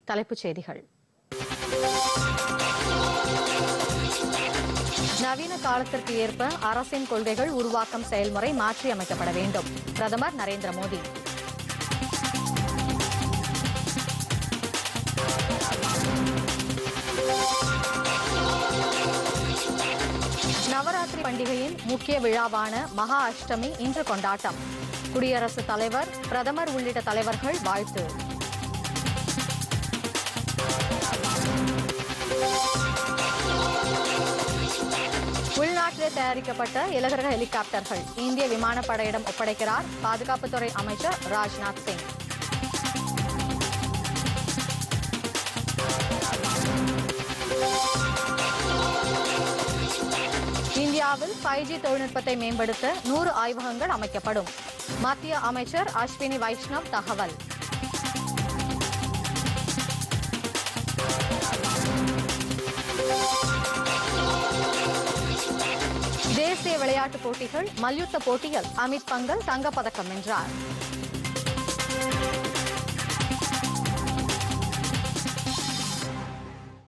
தலைப்புச் செய்திகள் நவீன காலத்திற்கு ஏற்ப அரசின் கொள்கைகள் உருவாக்கம் செயல்முறை மாற்றியமைக்கப்பட வேண்டும் பிரதமர் நரேந்திர மோடி நவராத்திரி பண்டிகையின் முக்கிய விழாவான மகா அஷ்டமி இன்று கொண்டாட்டம் குடியரசுத் தலைவர் பிரதமர் உள்ளிட்ட தலைவர்கள் வாழ்த்து உள்நாட்டிலே தயாரிக்கப்பட்ட இலகுரக ஹெலிகாப்டர்கள் இந்திய விமானப்படையிடம் ஒப்படைக்கிறார் பாதுகாப்புத்துறை அமைச்சர் ராஜ்நாத் சிங் இந்தியாவில் ஃபைவ் ஜி தொழில்நுட்பத்தை மேம்படுத்த நூறு ஆய்வகங்கள் அமைக்கப்படும் மத்திய அமைச்சர் அஸ்வினி வைஷ்ணவ் தகவல் தேசிய விளையாட்டுப் போட்டிகள் மல்யுத்த போட்டியில் அமித் பங்கல் தங்கப்பதக்கம் வென்றார்